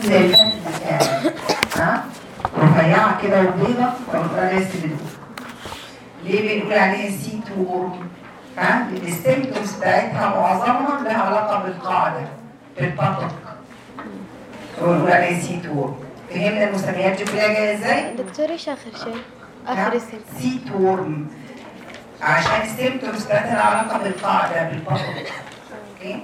زي الفات بتاعي ها رفيعه كده وبيضه فبنقول عليها ستريبتوكوكس ليه بنقول عليها سي تورم ها السيمتومز بتاعتها معظمها لها علاقه بالقاعده بالبطق ونقول عليها سي تورم فهمنا المسميات دي كلها جايه ازاي؟ دكتور ايش اخر شيء اخر اسم سي تورم عشان السيمتومز بتاعتها لها علاقه بالقاعده بالبطق اوكي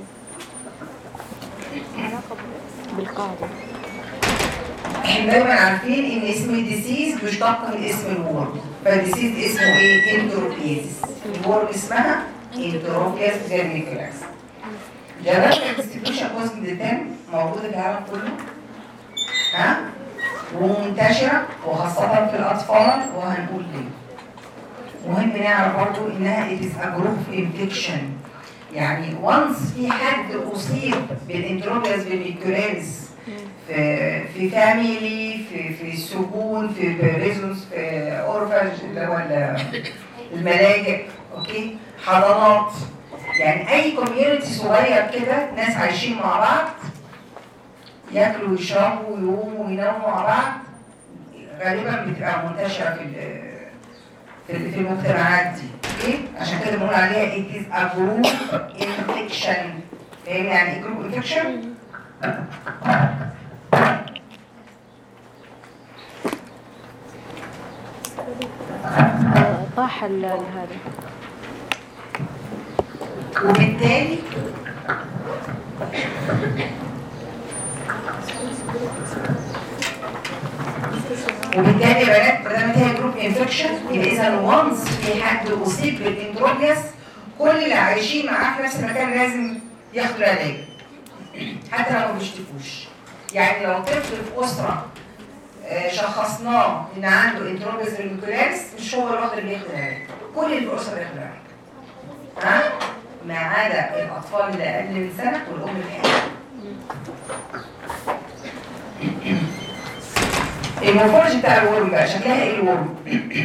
بالقاعدة احنا دايما عارفين ان اسم الديسيز بيشتق من اسم الورم فالديسيز اسمه ايه انتروبيزيس الورم اسمها انتروبياس فيرميكولاس جربت الديستريبيوشن كوزم ديتان موجوده في العالم كله ها ومنتشره وخاصه في الاطفال وهنقول ليه مهم نعرف برضو انها it is a group infection يعني وانس في حد اصيب بالانتروبياس فيرميكولاس في في فاميلي في في سجون في بريزونز في اورفج اللي هو ال- الملاجئ اوكي حضانات يعني اي كوميونتي صغير كده ناس عايشين مع بعض ياكلوا ويشربوا ويقوموا ويناموا مع بعض غالبا بتبقى منتشره في ال- في ال- في المجتمعات دي اوكي عشان كده بنقول عليها it is a group infection فاهم يعني ايه جروب انفكشن؟ طاح ال- هذا وبالتالي وبالتالي يا بنات ما دام هي جروب انفكشن يبقى اذا وانس في حد اصيب بالانتروبياس كل اللي عايشين معاه في نفس المكان لازم ياخدوا العلاج حتى لو ما بيشتكوش يعني لو طفل في اسره آه، شخصناه ان عنده انتروبياس ريميكولاريس مش هو الوحيد اللي بياخد العلاج كل اللي في الاسره بياخدوا العلاج ها ما عدا الاطفال اللي اقل من سنه والام الحامل المورفولوجي بتاع الورم بقى شكلها ايه الورم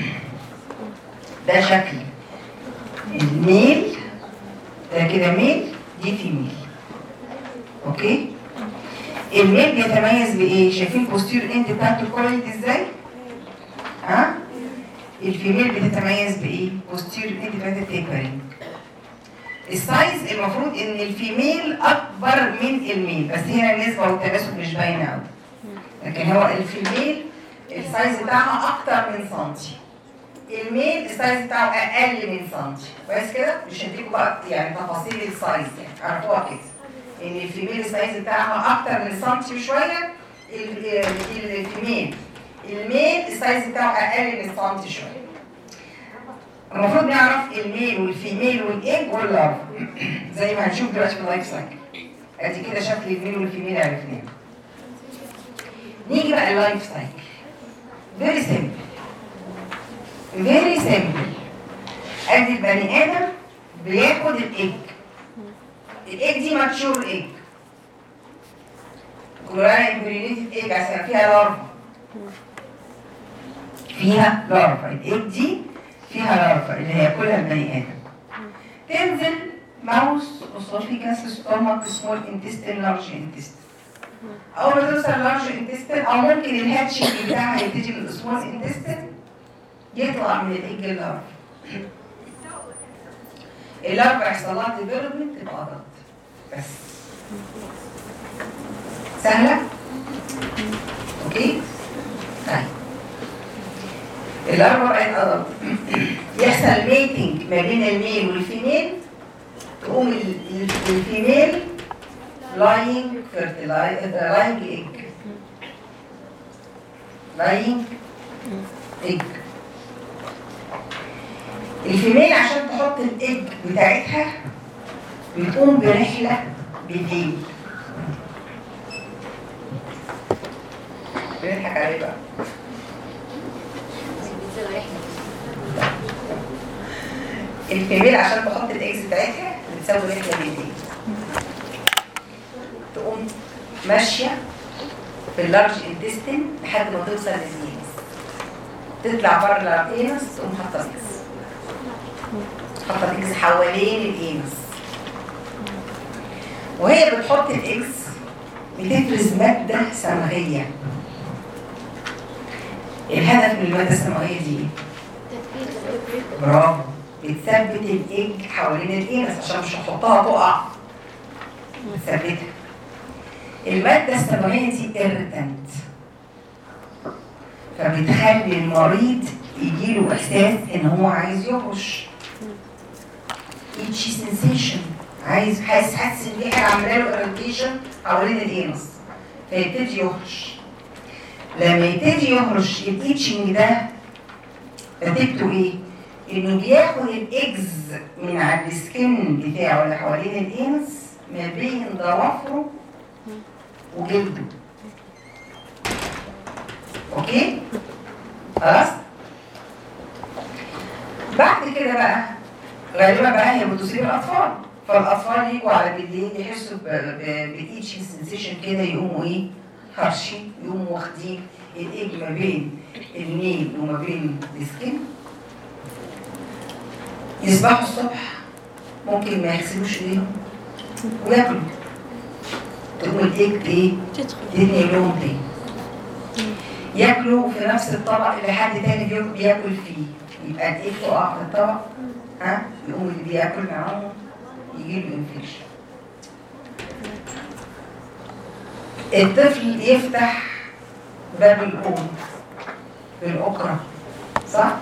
ده شكل الميل ده كده ميل دي فيميل اوكي الميل بيتميز بايه شايفين البوستير اند بتاعته الكويلد ازاي ها الفيميل بتتميز بايه بوستير اند بتاعتها تيبرنج السايز المفروض ان الفيميل اكبر من الميل بس هنا النسبه والتناسب مش باينه قوي لكن هو الفيميل السايز بتاعها اكتر من سنتي الميل السايز بتاعه اقل من سنتي كويس كده مش هديكوا بقى يعني تفاصيل السايز يعني عرفوها كده ان الفيميل السايز بتاعها اكتر من سنتي بشويه ال- ال- الفيميل الميل السايز بتاعه اقل من سنتي شويه المفروض نعرف الميل والفيميل والايج واللارف زي ما هنشوف دلوقتي في اللايف سايكل ادي كده شكل الميل والفيميل عرفناه نيجي بقى اللايف سايكل فيري سيمبل فيري سيمبل ادي البني ادم بياخد الايج الايج دي ماتشور ايج كلها امبرينيتد ايج عشان فيها لارفا فيها لارفا الايج دي فيها لارفا اللي هياكلها البني ادم تنزل ماوس اسوفيجاس ستومك سمول انتستين لارج انتستين اول ما توصل لارج انتستين او ممكن الهاتشنج بتاعها يبتدي من السمول انتستين يطلع من الايج اللارفا اللارفا يحصل لها ديفلوبمنت تبقى ضغط بس سهله اوكي طيب الاربع بقت ادلت يحصل ميتنج ما بين الميل والفيميل تقوم ال- ال- الفيميل لاينج لاينج ايج لاينج ايج الفيميل عشان تحط الايج بتاعتها بتقوم برحله بالليل بنضحك عليه بقى الفيميل عشان تحط الاكس بتاعتها بتسوي رحله بايديها تقوم ماشيه في اللارج انتستين لحد ما توصل للنيمس تطلع بره الانس تقوم حاطه الاكس حاطه الاكس حوالين الانس وهي بتحط الاكس بتفرز ماده صمغيه الهدف من الماده الصمغيه دي ايه؟ برافو بتثبت الايج حوالين الانس عشان مش هحطها تقع بتثبتها الماده الصمغيه دي irritant فبتخلي المريض يجيله احساس ان هو عايز يهرش itchy sensation عايز حاسس حاسس ان في حاجه عامله له irritation حوالين الانس فيبتدي يهرش لما يبتدي يهرش الايتشنج ده نتيجته ايه؟ انه بياخد الاكز من على السكن بتاعه اللي حوالين الانس ما بين ضوافره وجلده اوكي؟ خلاص؟ بعد كده بقى غالبا بقى هي بتصيب الاطفال فالاطفال يجوا على بالليل يحسوا بالايتشي سنسيشن كده يقوموا ايه؟ هرشين يقوموا واخدين الايج ما بين النيل وما بين السكن يصبحوا الصبح ممكن ما يغسلوش ايديهم وياكلوا تقوم الايج ايه؟ تدخل تدني لهم تاني ياكلوا في نفس الطبق اللي حد تاني بي- بياكل فيه يبقى الايد تقع في الطبق ها يقوم اللي بياكل معاهم يجيله انفكشن الطفل يفتح باب الأم بالأكرة صح؟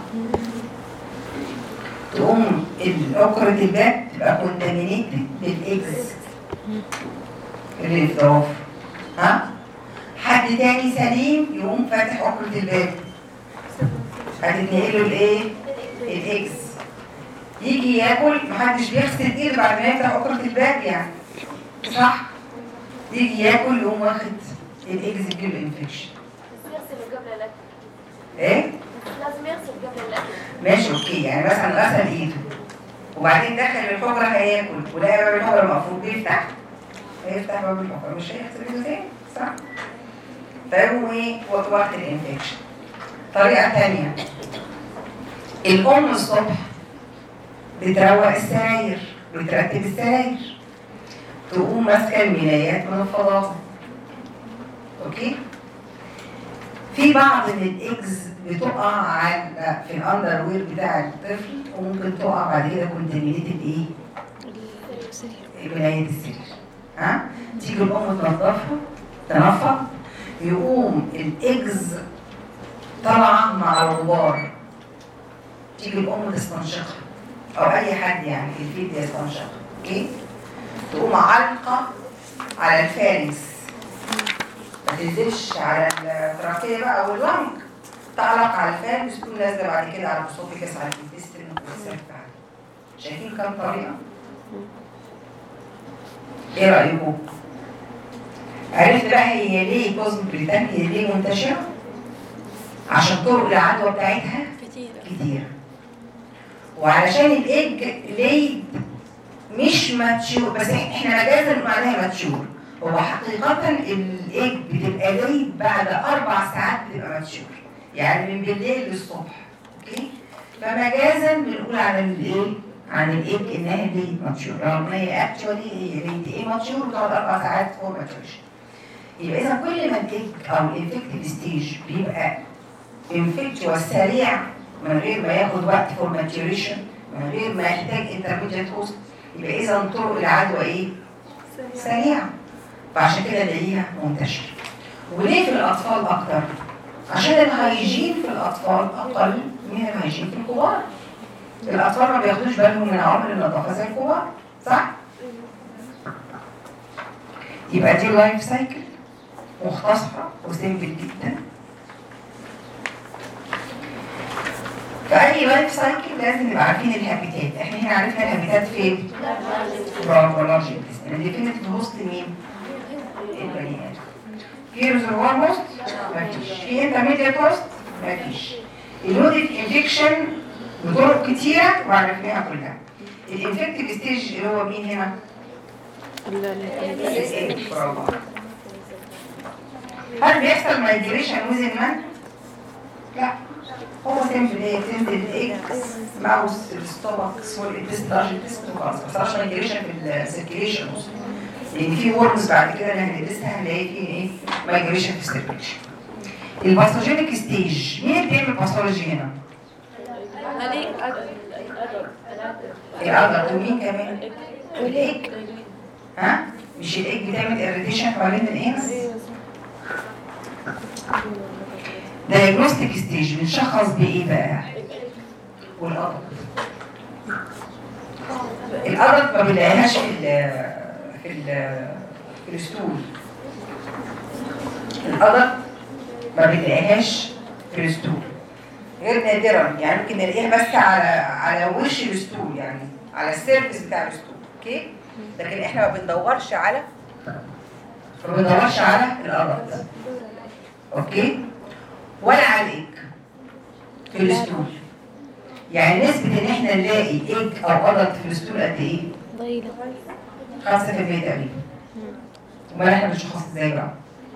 تقوم الأكرة الباب تبقى كونتامينيتد بالإكس اللي في ضوافره ها؟ حد تاني سليم يقوم فاتح أكرة الباب هتتنقله الإيه؟ الإكس يجي ياكل محدش بيغسل ايده بعد ما يفتح أكرة الباب يعني صح؟ يجي ياكل يقوم واخد الاكس يجيله انفكشن بس يغسل قبل الاكل ايه؟ لازم يغسل قبل الاكل ماشي اوكي يعني مثلا غسل ايده وبعدين دخل الحجره هياكل ولقى باب الحجره مقفول بيفتح هيفتح باب الحجره مش هيغسل ايده تاني صح؟ فيقوم ايه واخد الانفكشن طريقه تانية الام الصبح بتروق السراير بترتب السراير تقوم ماسكه الملايات من الفضاء اوكي في بعض من الاكز بتقع على في الاندر وير بتاع الطفل وممكن تقع بعد كده كونتامينيتد ايه؟ ملاية السرير ها؟ تيجي الام تنظفها تنفض يقوم الاكز طالعه مع الغبار تيجي الام تستنشقها او اي حد يعني في البيت يستنشقها اوكي؟ تقوم علقه على الفارس ما تنزلش على التراكيه بقى او اللنج تعلق على الفارس تكون نازله بعد كده على الاسوفيكس على الانتستين والسيرفكس شايفين كام طريقه؟ ايه رايكم؟ عرفت بقى هي ليه كوزم بريطانيا ليه منتشره؟ عشان طرق العدوى بتاعتها كثيرة كتير وعلشان الايج ليد مش ماتشور بس احنا مجازا معناها ماتشور هو حقيقة الايج بتبقى ليد بعد أربع ساعات بتبقى ماتشور يعني من بالليل للصبح اوكي فمجازا بنقول على الايه عن الايج انها ليد ماتشور رغم ان هي اكشولي هي ليد ايه ماتشور بتقعد اربع ساعات فور ماتشورش يبقى اذا كل ما الايج او الانفكتيف ستيج بيبقى انفكتوس سريع من غير ما ياخد وقت فور ماتيوريشن من غير ما يحتاج انترميديت هوست يبقى اذا طرق العدوى ايه؟ سريعه فعشان كده نلاقيها منتشره وليه في الاطفال اكتر؟ عشان الهيجين في الاطفال اقل من الهيجين في الكبار الاطفال ما بياخدوش بالهم من عوامل النظافه زي الكبار صح؟ يبقى دي لايف سايكل مختصره وسيمبل جدا فأي لايف سايكل لازم نبقى عارفين الهابيتات، احنا هنا عرفنا الهابيتات فين؟ برافو لارج انتستين، ديفينيتيف هوست مين؟ البني آدم. في ريزرفوار هوست؟ مفيش. في انترميديت هوست؟ مفيش. اللودد انفكشن بطرق كتيرة وعرفناها كلها. الانفكتيف ستيج اللي هو مين هنا؟ برافو. هل بيحصل مايجريشن وزن مان؟ لا هو سيمبل ايه تنزل الاكس ماوس الستومك سمول انتست لارج انتست وخلاص ما حصلش مايجريشن في السيركيليشن لان في ورمز بعد كده اللي هندرسها هنلاقي في ايه مايجريشن في السيركيليشن الباثوجينيك ستيج مين اللي بيعمل باثولوجي هنا؟ الادلت ومين كمان؟ الايج ها؟ مش الايج بتعمل اريتيشن حوالين الانس؟ دايجنوستيك ستيج بنشخص بايه بقى؟ والادلت الادلت ما بنلاقيهاش في ال في ال في الستول الادلت ما بنلاقيهاش في الستول غير نادرا يعني ممكن نلاقيها بس على على وش الستول يعني على السيرفس بتاع الستول اوكي لكن احنا ما بندورش على ما بندورش على الادلت اوكي ولا على الايج في الستول يعني نسبة ان احنا نلاقي ايج او ادلت في الستول قد ايه؟ ضئيلة 5% تقريبا امال احنا بنشخص ازاي بقى؟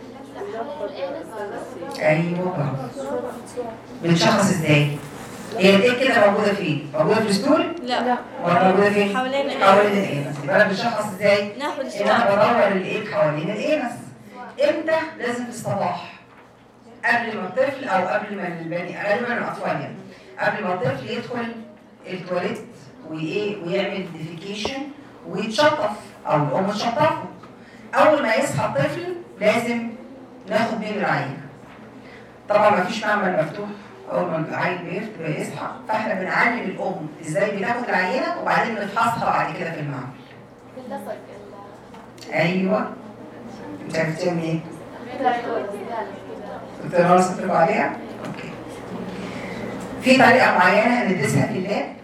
ايوه برافو بنشخص ازاي؟ هي الايه كده موجوده فين؟ موجوده في الستول؟ لا ولا موجوده فين؟ حوالين الإيه. حوالين الانس يبقى انا بنشخص ازاي؟ ناخد ان السؤال انا بدور الايه حوالين الانس امتى؟ لازم في الصباح قبل ما الطفل او قبل ما البني غالبا الاطفال يعني قبل ما الطفل يدخل التواليت وايه ويعمل ديفيكيشن ويتشطف او الام تشطفه اول ما يصحى الطفل لازم ناخد منه العين طبعا ما فيش معمل مفتوح اول ما العين بيفت- بيصحى فاحنا بنعلم الام ازاي بتاخد العينه وبعدين بنفحصها بعد كده في المعمل بتلصق ايوه انت عرفتيهم ايه؟ ال- كنت انا صفر عليها؟ اوكي في طريقه معينه هندرسها في اللاب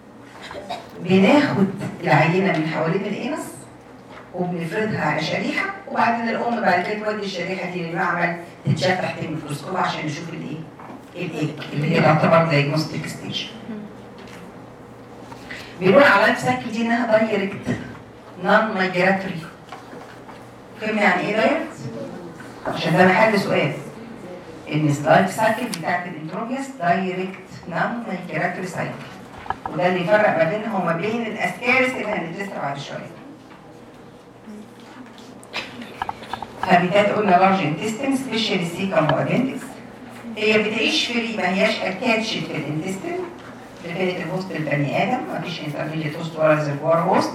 بناخد العينه من حوالين الانس وبنفردها على شريحه وبعدين الام بعد كده تودي الشريحه دي للمعمل تتشاف تحت الميكروسكوب عشان نشوف الايه؟ الايج اللي هي تعتبر دايجنوستيك ستيج. بيقول على اللايف سايكل دي انها دايركت نون مايجراتوري. فاهم يعني ايه دايركت؟ عشان ده محل سؤال. ان اللايف سايكل بتاعت الانتروبياس دايركت نون مايجراتوري سايكل. وده اللي يفرق ما بينها وما بين الاسكارس اللي هندرسها بعد شويه. هابيتات قلنا لارج انتستين سبيشال سيكم وابندكس هي بتعيش فري ما هياش اتاتشد في الانتستين لغايه الهوست البني ادم ما فيش انترميديت هوست ولا ريزرفوار هوست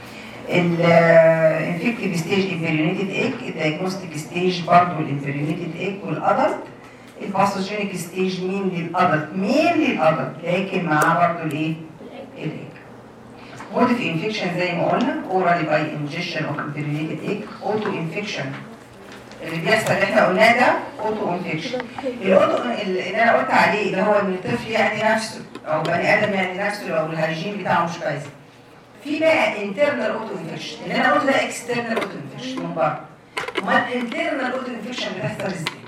الانفكتيف ستيج امبريونيتد ايج الدايجنوستيك ستيج برضه الامبريونيتد ايج والادلت الباثوجينيك ستيج مين للادلت مين للادلت لكن معاه برضه الايه؟ الايج مود اوف انفكشن زي ما قلنا اورالي باي انجكشن اوف امبريونيتد ايج اوتو انفكشن اللي بيحصل اللي احنا قلناه ده اوتو انفكشن الاوتو اللي انا قلت عليه اللي هو ان الطفل يعني نفسه او بني ادم يعني نفسه لو الهيجين بتاعه مش كويس في بقى انترنال اوتو انفكشن اللي انا قلته ده اكسترنال اوتو انفكشن من بره امال الانترنال اوتو انفكشن بتحصل ازاي؟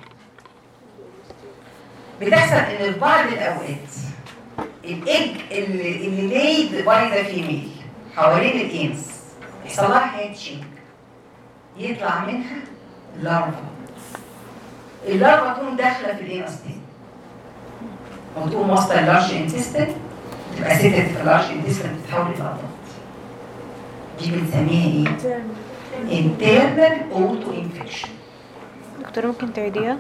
بتحصل ان في بعض الاوقات الايج اللي اللي ليد باي ذا فيميل حوالين الانس يحصل لها هاتشنج يطلع منها لارفا اللارفا تقوم داخله في الانس تاني وتقوم واصله اللارج انتستين تبقى ستة في اللارج انتستين تتحول الى عضلات دي بنسميها ايه؟ internal auto infection دكتورة ممكن تعيديها؟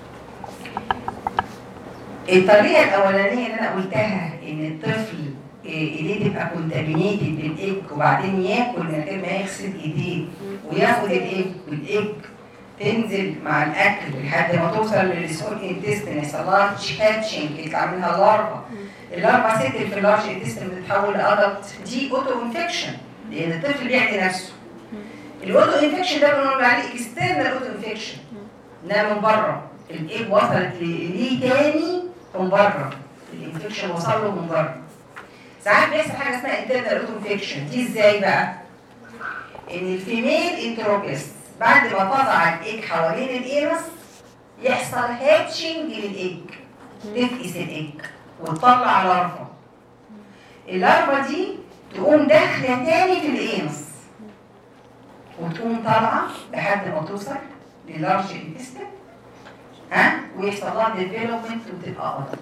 الطريقه الاولانيه اللي انا قلتها ان الطفل إيه، ايديه تبقى كونتامينيتد بالايج وبعدين ياكل من غير ما يغسل ايديه وياخد الايج والايج تنزل مع الاكل لحد ما توصل للسول انتستين يحصل لها هاتشنج يطلع منها لارفا اللارفا ستل في اللارج انتستين بتتحول لادلت دي اوتو انفكشن لان الطفل بيعدي نفسه الاوتو انفكشن ده بنقول عليه اكسترنال اوتو انفكشن انها من بره الايج وصلت ل- ليه تاني من بره الانفكشن وصل له من بره ساعات بيحصل حاجه اسمها انترنال اوتو انفكشن دي ازاي بقى؟ ان الفيميل انتروبيس بعد ما تضع الايج حوالين الانس يحصل هاتشنج للايج تفقس الايج وتطلع لارفا اللارفا دي تقوم داخله تاني في الانس وتقوم طالعه لحد ما توصل للارج انتستين ها ويحصل لها ديفلوبمنت وتبقى ادلت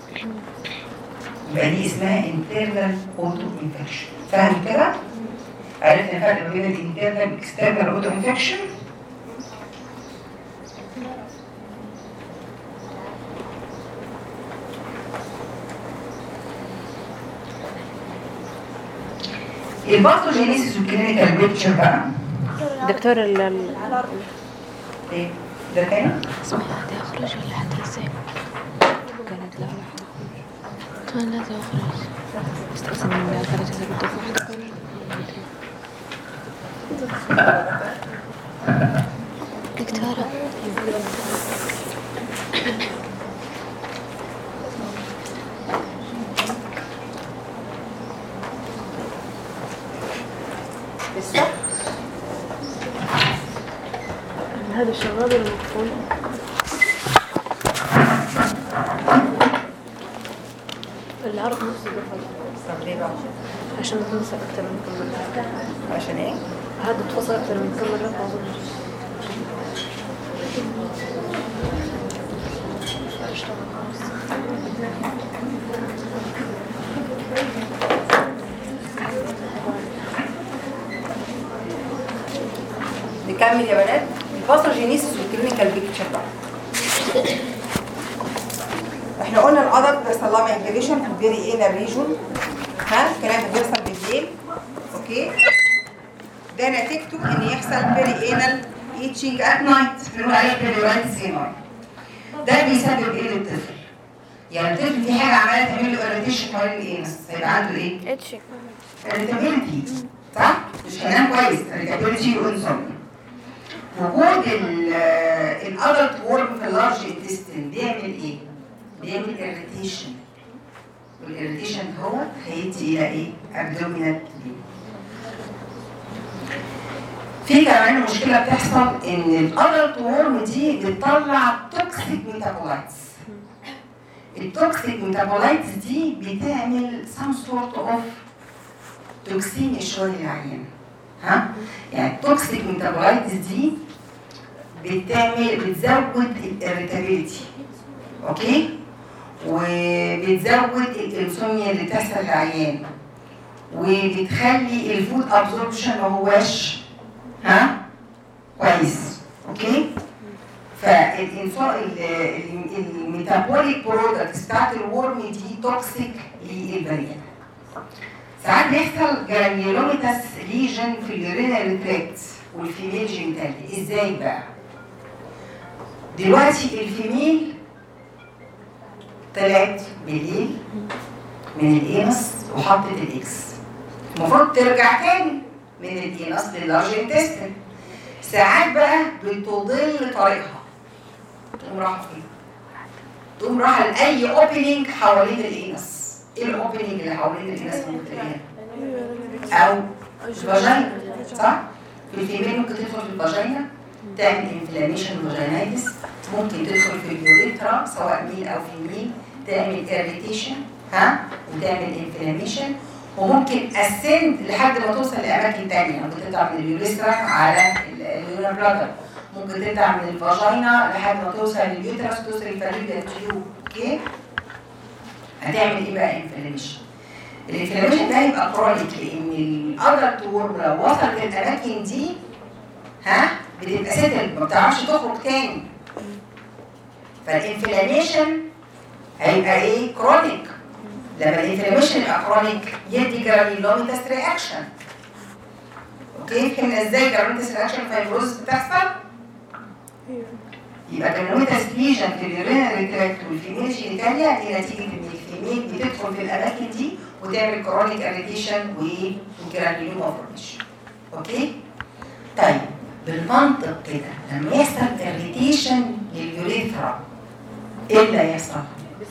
يبقى دي اسمها internal auto infection فاهم كده؟ عرفنا الفرق ما بين الانترنال والاكسترنال اوتو انفكشن الباثوجينيسيس والكلينيكال بيكتشر بقى دكتور ال ال- ايه ده هنا اسمها دي اخرج ولا حتى ازاي كانت لا كان لازم اخرج استأذن من اخرج اذا بدي اخرج دكتورة هذا الشغال ولا مقفول؟ العرض نفسه دخل طب ليه بقى عشان تنسى أكثر من كم مرة عشان ايه هذا اتفصل أكثر من كم مرة فأظن نكمل يا بنات الباثوجينيسيس والكلينيكال بيكتشر بقى احنا قلنا العضل بيحصل لها مايجريشن في الفيري اينا ريجون ها الكلام ده بيحصل بالليل اوكي ده نتيجته ان يحصل فيري اينال ايتشنج ات نايت بنقول عليه بريورانت سيمر ده بيسبب ايه للطفل يعني الطفل في حاجه عماله تعمل له اريتيشن حوالين الانس هيبقى عنده ايه اتشي irritability صح مش هينام كويس irritability وانسومنيا وجود الادلت وورم في اللارج انتستين بيعمل ايه؟ بيعمل irritation والاريتيشن هو هيدي الى ايه؟ abdominal pain في كمان مشكله بتحصل ان الادلت وورم دي بتطلع توكسيك ميتابولايتس التوكسيك ميتابولايتس دي بتعمل some sort of توكسين شويه للعيان ها يعني التوكسيك ميتابولايتس دي بتعمل بتزود الاريتابيلتي اوكي وبتزود الانسوميا اللي بتحصل للعيان وبتخلي الفود ابزوربشن ما هواش ها كويس اوكي فالميتابوليك برودكتس بتاعت الورم دي توكسيك للبني ساعات بيحصل جرانيولوميتاس ليجن في اليورينال تراكت والفيميل جينيتالي ازاي بقى؟ دلوقتي الفيميل طلعت بالليل من الانس وحطت الاكس المفروض ترجع تاني من الانس لللارج انتستين ساعات بقى بتضل طريقها تقوم رايحه فين؟ تقوم رايحه لاي اوبننج حوالين الانس ايه الاوبننج اللي حوالين الانس ممكن تلاقيها؟ او الفاجينا صح؟ في الفيميل ممكن تدخل في الفاجينا تعمل انفلاميشن فاجينايتس ممكن تدخل في اليوريثرا سواء ميل او فيميل تعمل اريتيشن ها وتعمل انفلاميشن وممكن اسند لحد ما توصل لاماكن تانية ممكن تطلع من اليوريثرا على اليورينا بلادر ممكن تطلع من الفاجينا لحد ما توصل لليوترس توصل للفالوبيا تيوب اوكي هتعمل ايه بقى انفلاميشن الانفلاميشن ده يبقى كرونيك لان الادلت وورم لو وصل للاماكن دي ها بتبقى سيتل ما بتعرفش تخرج تاني فالانفلاميشن هيبقى ايه كرونيك لما الانفلاميشن يبقى كرونيك يدي جرانيولوميتاس رياكشن اوكي فهمنا ازاي جرانيولوميتاس رياكشن فايبروز بتحصل يبقى جرانيولوميتاس ليجن في اليورينال تراكت والفيميل جينيتاليا دي نتيجه ان الفيميل بتدخل في الاماكن دي وتعمل كرونيك اريتيشن وجرانيولوما فورميشن اوكي طيب بالمنطق كده لما يحصل اريتيشن لليوريثرا ايه اللي هيحصل؟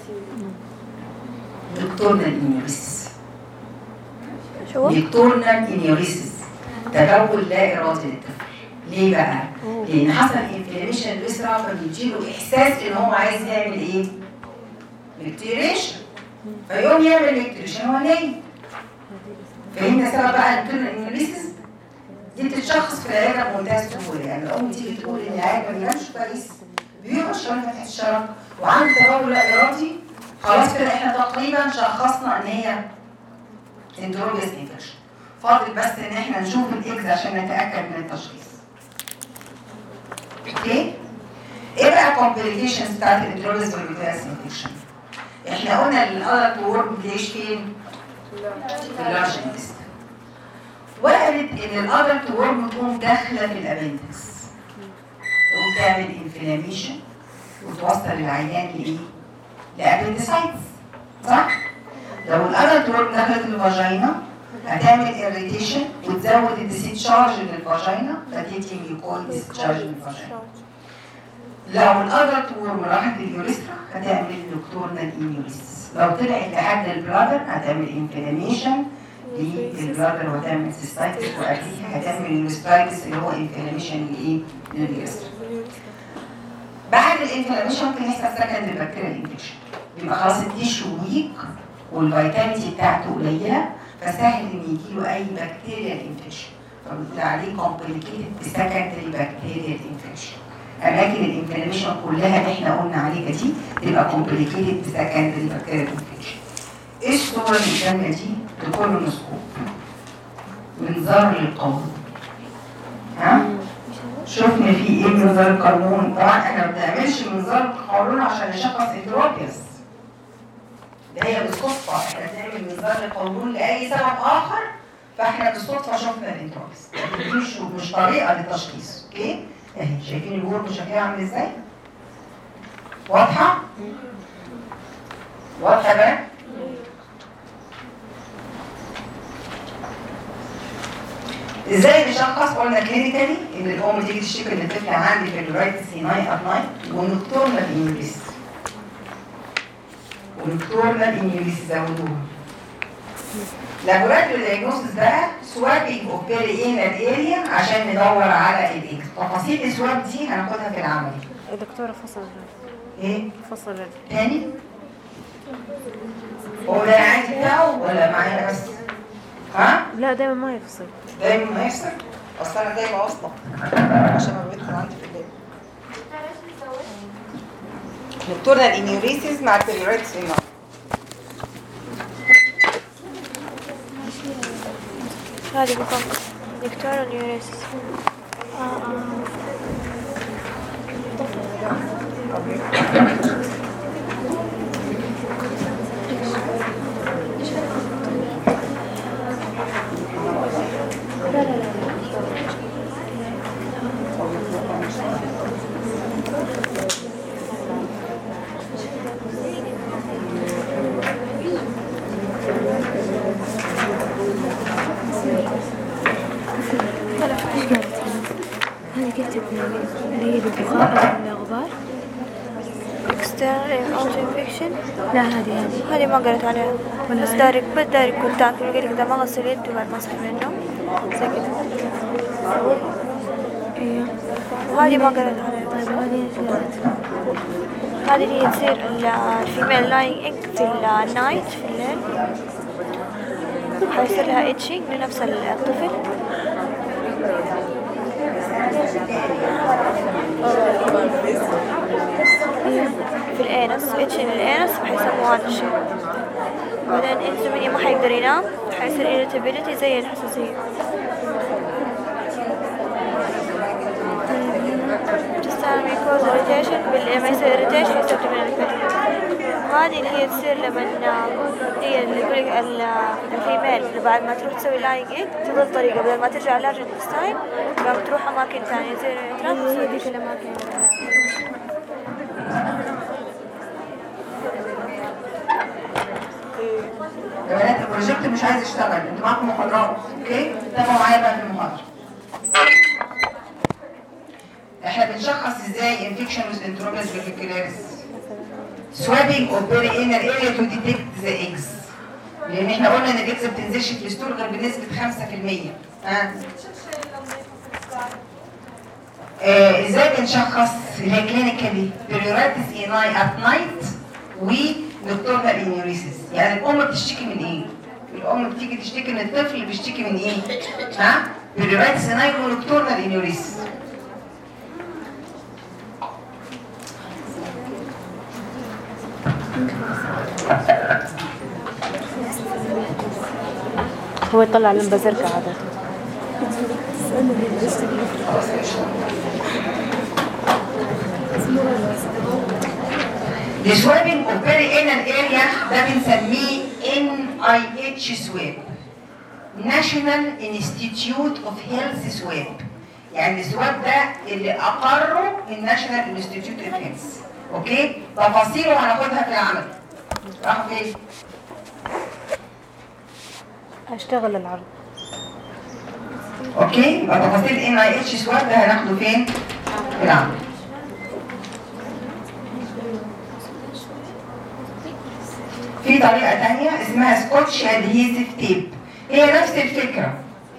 دكتورنا الانيوريسيس شو؟ دكتورنا الانيوريسيس تبول لا ارادي للطفل ليه بقى؟ لان حصل انفلاميشن لليوريثرا فبيجيله احساس ان هو عايز يعمل ايه؟ ميكتيريشن فيقوم يعمل ميكتيريشن هو نايم فهمنا سبب بقى الدكتورنا الانيوريسيس دي بتتشخص في العياده بمنتهى السهوله يعني الام تيجي تقول ان العيال ما بينامش كويس بيقعد شويه فتحه الشرج وعنده تبول لا ارادي خلاص كده احنا تقريبا شخصنا ان هي اندروبيس انفكشن فاضل بس ان احنا نشوف الاكس عشان نتاكد من التشخيص اوكي ايه بقى الكومبليكيشنز بتاعت الانترولوجيس والبيتاس انفكشن احنا قلنا الادلت وورم بتعيش فين في اللارج انتستين وقالت ان الادلت وورم تقوم داخله في الابندكس تقوم تعمل انفلاميشن وتوصل العيان لايه؟ لابندسايتس صح؟ لو الادلت وورم دخلت الفاجينا هتعمل اريتيشن وتزود الديسيتشارج للفاجينا فتدي ميوكويد ديسيتشارج للفاجينا لو الادلت وورم راحت لليوريثرا هتعمل نوكتورنال انيوريس لو طلعت لحد البلادر هتعمل انفلاميشن للبلادر وهتعمل سيستايتس وقبليها هتعمل يوريستايتس اللي هو انفلاميشن لايه؟ لليوريثرا بعد الانفلاميشن ممكن يحصل سكند بكتيريال انفكشن يبقى خلاص التيشو ويك والفيتاليتي بتاعته قليله فسهل ان يجي له اي بكتيريال انفكشن فبنقول عليه كومبليكيتد بسكندري بكتيريال انفكشن اماكن الانفلاميشن كلها اللي احنا قلنا عليها دي تبقى كومبليكيتد بسكندري بكتيريال انفكشن ايه الصوره اللي قدامنا دي لكولونوسكوب منظار للقولون ها شفنا في ايه منظار القولون طبعا احنا ما بنعملش منظار القولون عشان نشخص انتروبيوس ده هي بالصدفه احنا بنعمل منظار القولون لاي سبب اخر فاحنا بالصدفه شفنا الانتروبيوس دي مش مش طريقه للتشخيص اوكي اهي شايفين الورم شكلها عامل ازاي واضحه واضحه بقى ازاي نشخص قلنا كلينيكالي ان الام تيجي تشتكي ان الطفل عندي فيبرايتس سيناي ات نايت ونكتورنال انيوريس ونكتورنال انيوريس زودوها لابوراتوري دايجنوستس بقى سوابينج اوف بيرينال اريا عشان ندور على الاكس تفاصيل السواب دي هناخدها في العملي الدكتورة فصل ايه فصل تاني هو ده العادي بتاعه ولا معايا بس ها لا دايما ما يفصل دايما ما يحصل اصل انا دايما واصله عشان ما بيدخل عندي في الليل نكتورنال انيوريسيس مع البريوريتس هنا هذه بكم دكتور نيوريسيس هذه كتب اللي هي بالبخار الغبار external out infection لا هذه هذه هذه ما قريت عليها ولا بس هذه؟ دارك بس دارك كنت أكل قال لك ده ما غسل يده بعد ما صحي منه زي كده ايوه وهذه ما قريت عليها طيب هذه ايش قالت؟ هذه اللي هي تصير الفيميل لاين ايج في النايت في الليل حيصير لها ايتشنج لنفس الطفل في الانس ايتشنج للانس حيسموه هذا الشيء بعدين انسومينيا ما حيقدر ينام حيصير irritability زي الحساسية تستعمل ميكوز irritation لما يصير irritation يستخدم الانفكشن هذه اللي هي تصير لما هي اللي يقول لك الفيميل اللي بعد ما تروح تسوي لاينج ايج تظل طريقة بدل ما ترجع لارج ستايل قام تروح أماكن ثانية زي هي ذيك الاماكن يا بنات البروجكت مش عايز يشتغل انتوا معاكم محاضرات اوكي تابعوا معايا بقى في المحاضره احنا بنشخص ازاي انفكشن وذ انتروبيس فيريكولاريس سوابينج اوف بيري انر اريا تو ديتكت ذا ايجز لان احنا قلنا ان الايجز ما بتنزلش في الستور غير بنسبه 5% ها آه ازاي بنشخص اللي هي كلينيكالي بيريوراتيس ايناي ات نايت ونكتورنال انيوريسيس يعني الام بتشتكي من ايه؟ الام بتيجي تشتكي ان الطفل بيشتكي من ايه؟ ها؟ بيريوراتيس ايناي ونكتورنال انيوريسيس هو يطلع لهم بزرقة عادة السوابنج اوف فيري انال اريا ده بنسميه NIH سواب National Institute of Health سواب يعني السواب ده اللي اقره الناشونال انستيتيوت اوف هيلث اوكي تفاصيله هناخدها في العمل راح فين هشتغل العرض اوكي يبقى تفاصيل ان اي اتش سواب ده هناخده فين في العمل في طريقة تانية اسمها سكوتش ادهيزيف تيب هي نفس الفكرة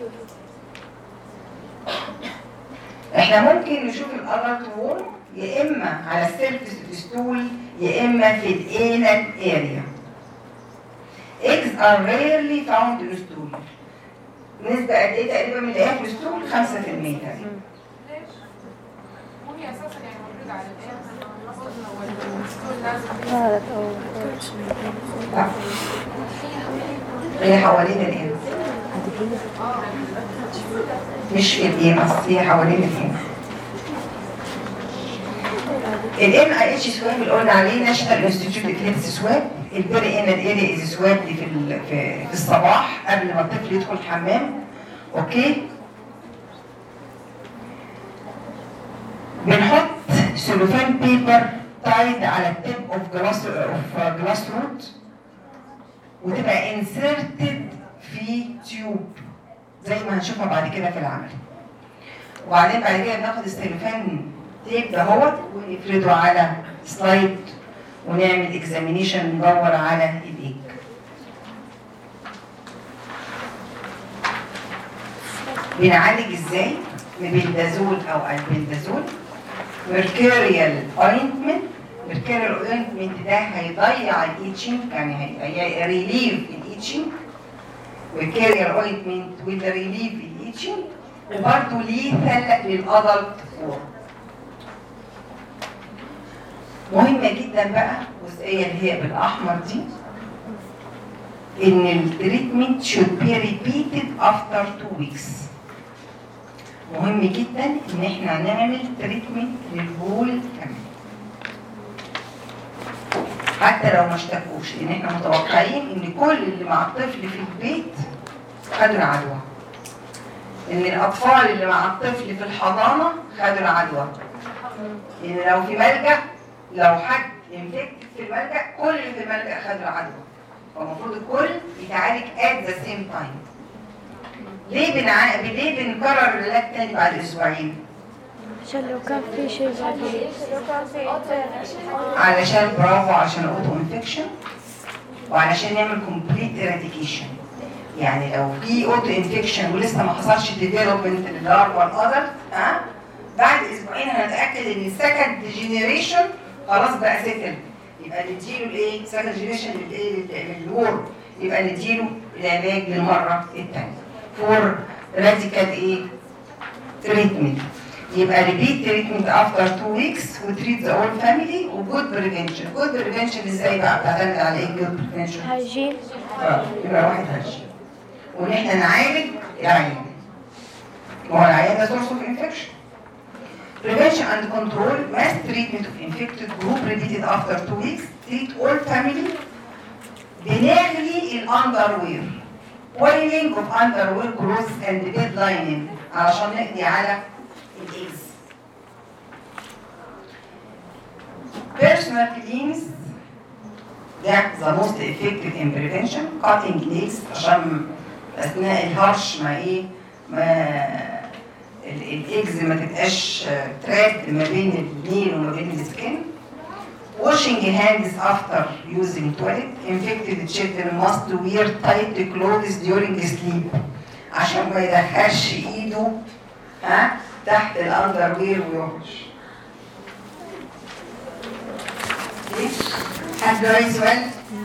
احنا ممكن نشوف الادلت وول يا اما على السيرفس ستول يا اما في الانال اريا eggs are rarely found in stool نسبة قد ايه تقريبا من الايه في الستول 5% تقريبا وهي اساسا يعني موجوده على الايه والستول لازم هذا أول لا. هي حوالين الإيه مش في الإيه بس هي حوالين الإيه الان اي اتش سواب اللي قلنا عليه ناشونال انستيتيوت هيلث سواب الفيري ان الاريا از سواب دي في ال- في في الصباح قبل ما الطفل يدخل الحمام اوكي بنحط سلوفان بيبر تايد على التيب اوف جلاس اوف جلاس روت وتبقى انسرتد في تيوب زي ما هنشوفها بعد كده في العمل وبعدين بعد كده بناخد السلوفان تيب دهوت ونفرده على سلايد ونعمل اكزامينيشن ندور على الايديك بنعالج ازاي ببندازول او البندازول ميركوريال اوينتمنت ميركوريال اوينتمنت ده هيضيع الايتشنج يعني هي ريليف الايتشنج ميركوريال اوينتمنت ويل ريليف الايتشنج وبرضه ليثل للادلت فورم مهمة جدا بقى الجزئية اللي هي بالأحمر دي إن التريتمنت should be repeated after two weeks مهم جدا إن إحنا نعمل تريتمنت للهول فاميلي حتى لو ما اشتكوش لأن إحنا متوقعين إن كل اللي مع الطفل في البيت خدوا العدوى إن الأطفال اللي مع الطفل في الحضانة خدوا العدوى إن لو في ملجأ لو حد انفكت في الملجأ كل اللي في الملجأ خدوا العدوى فالمفروض الكل يتعالج at the same time ليه بنع... ليه بنكرر العلاج تاني بعد اسبوعين؟ عشان لو كان في شيء بعد لو كان في علشان برافو عشان اوتو انفكشن وعلشان نعمل كومبليت اراديكيشن يعني لو في اوتو انفكشن ولسه ما حصلش ديفلوبمنت للاربع الادلت ها بعد اسبوعين هنتاكد ان السكند جينيريشن خلاص بقى سيتل يبقى نديله الايه؟ سكند جينيريشن للايه؟ للورم يبقى نديله العلاج للمره الثانيه فور راديكال ايه؟ تريتمنت يبقى ريبيت تريتمنت افتر 2 ويكس وتريت ذا اول فاميلي وجود بريفنشن جود بريفنشن ازاي بقى بتعتمد على ايه جود بريفنشن هايجين اه يبقى واحد هش وان احنا نعالج العيان ما هو العيان ده سورس اوف انفكشن Prevention and control mass treatment of infected group repeated after two weeks. Treat all family. بنغلي الاندروير. Oiling of underwear clothes and bed lining علشان نقضي على الايدز. Personal cleans ده the most effective in prevention. Cutting nails عشان اثناء الهرش ما ايه ما ال- الايجز ما تبقاش تراب ما بين النيل وما بين السكين washing hands after using toilet infected children must wear tight clothes during sleep عشان ما يدخلش ايده ها تحت الاندر وير ويهرش هل ده سؤال؟